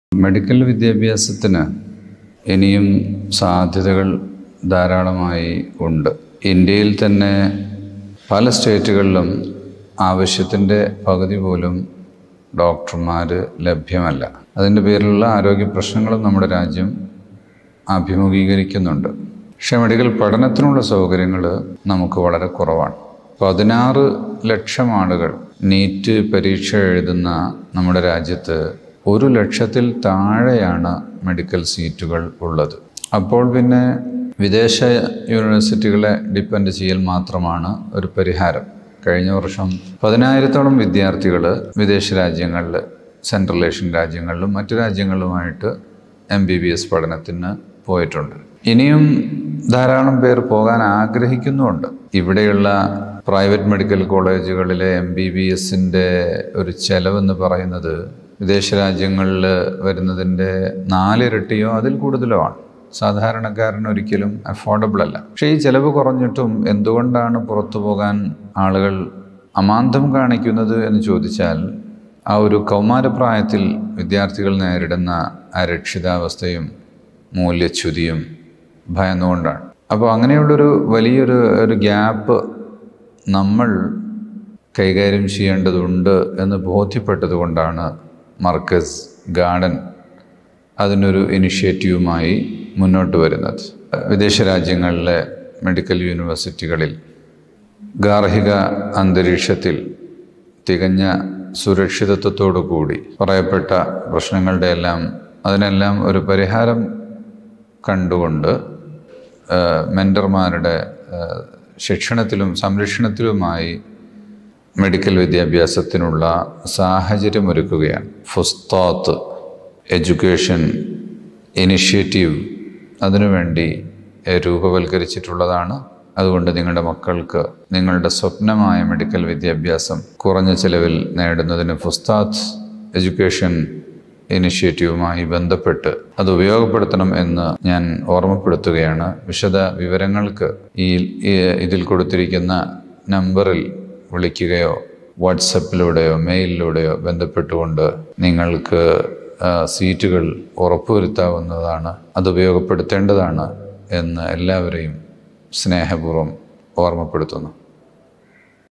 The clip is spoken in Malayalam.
മെഡിക്കൽ വിദ്യാഭ്യാസത്തിന് ഇനിയും സാധ്യതകൾ ധാരാളമായി ഉണ്ട് ഇന്ത്യയിൽ തന്നെ പല സ്റ്റേറ്റുകളിലും ആവശ്യത്തിൻ്റെ പകുതി പോലും ഡോക്ടർമാർ ലഭ്യമല്ല അതിൻ്റെ പേരിലുള്ള ആരോഗ്യ പ്രശ്നങ്ങളും നമ്മുടെ രാജ്യം അഭിമുഖീകരിക്കുന്നുണ്ട് പക്ഷേ മെഡിക്കൽ പഠനത്തിനുള്ള സൗകര്യങ്ങൾ നമുക്ക് വളരെ കുറവാണ് പതിനാറ് ലക്ഷം ആളുകൾ നീറ്റ് പരീക്ഷ എഴുതുന്ന നമ്മുടെ രാജ്യത്ത് ഒരു ലക്ഷത്തിൽ താഴെയാണ് മെഡിക്കൽ സീറ്റുകൾ ഉള്ളത് അപ്പോൾ പിന്നെ വിദേശ യൂണിവേഴ്സിറ്റികളെ ഡിപ്പെൻഡ് ചെയ്യൽ മാത്രമാണ് ഒരു പരിഹാരം കഴിഞ്ഞ വർഷം പതിനായിരത്തോളം വിദ്യാർത്ഥികൾ വിദേശ രാജ്യങ്ങളിൽ സെൻട്രൽ ഏഷ്യൻ രാജ്യങ്ങളിലും മറ്റു രാജ്യങ്ങളിലുമായിട്ട് എം ബി ബി എസ് പഠനത്തിന് പോയിട്ടുണ്ട് ഇനിയും ധാരാളം പേർ പോകാൻ ആഗ്രഹിക്കുന്നുമുണ്ട് ഇവിടെയുള്ള പ്രൈവറ്റ് മെഡിക്കൽ കോളേജുകളിലെ എം ബി ബി എസിൻ്റെ ഒരു ചെലവെന്ന് പറയുന്നത് വിദേശ രാജ്യങ്ങളിൽ വരുന്നതിൻ്റെ നാലിരട്ടിയോ അതിൽ കൂടുതലോ ആണ് സാധാരണക്കാരന് ഒരിക്കലും അഫോർഡബിൾ അല്ല പക്ഷേ ഈ ചിലവ് കുറഞ്ഞിട്ടും എന്തുകൊണ്ടാണ് പുറത്തു പോകാൻ ആളുകൾ അമാന്തം കാണിക്കുന്നത് എന്ന് ചോദിച്ചാൽ ആ ഒരു കൗമാരപ്രായത്തിൽ വിദ്യാർത്ഥികൾ നേരിടുന്ന അരക്ഷിതാവസ്ഥയും മൂല്യച്യുതിയും ഭയന്നുകൊണ്ടാണ് അപ്പോൾ അങ്ങനെയുള്ളൊരു വലിയൊരു ഒരു ഗ്യാപ്പ് നമ്മൾ കൈകാര്യം ചെയ്യേണ്ടതുണ്ട് എന്ന് ബോധ്യപ്പെട്ടതുകൊണ്ടാണ് മർക്കസ് ഗാർഡൻ അതിനൊരു ഇനിഷ്യേറ്റീവുമായി മുന്നോട്ട് വരുന്നത് വിദേശ രാജ്യങ്ങളിലെ മെഡിക്കൽ യൂണിവേഴ്സിറ്റികളിൽ ഗാർഹിക അന്തരീക്ഷത്തിൽ തികഞ്ഞ സുരക്ഷിതത്വത്തോടു കൂടി പറയപ്പെട്ട പ്രശ്നങ്ങളുടെ എല്ലാം അതിനെല്ലാം ഒരു പരിഹാരം കണ്ടുകൊണ്ട് മെൻറ്റർമാരുടെ ശിക്ഷണത്തിലും സംരക്ഷണത്തിലുമായി മെഡിക്കൽ വിദ്യാഭ്യാസത്തിനുള്ള സാഹചര്യമൊരുക്കുകയാണ് ഫുസ്താത്ത് എഡ്യൂക്കേഷൻ ഇനിഷ്യേറ്റീവ് അതിനുവേണ്ടി രൂപവൽക്കരിച്ചിട്ടുള്ളതാണ് അതുകൊണ്ട് നിങ്ങളുടെ മക്കൾക്ക് നിങ്ങളുടെ സ്വപ്നമായ മെഡിക്കൽ വിദ്യാഭ്യാസം കുറഞ്ഞ ചിലവിൽ നേടുന്നതിന് ഫുസ്താത്ത് എഡ്യൂക്കേഷൻ ഇനിഷ്യേറ്റീവുമായി ബന്ധപ്പെട്ട് അത് ഉപയോഗപ്പെടുത്തണം എന്ന് ഞാൻ ഓർമ്മപ്പെടുത്തുകയാണ് വിശദ വിവരങ്ങൾക്ക് ഈ ഇതിൽ കൊടുത്തിരിക്കുന്ന നമ്പറിൽ വിളിക്കുകയോ വാട്സപ്പിലൂടെയോ മെയിലിലൂടെയോ ബന്ധപ്പെട്ടുകൊണ്ട് നിങ്ങൾക്ക് സീറ്റുകൾ ഉറപ്പുവരുത്താവുന്നതാണ് അത് ഉപയോഗപ്പെടുത്തേണ്ടതാണ് എന്ന് എല്ലാവരെയും സ്നേഹപൂർവ്വം ഓർമ്മപ്പെടുത്തുന്നു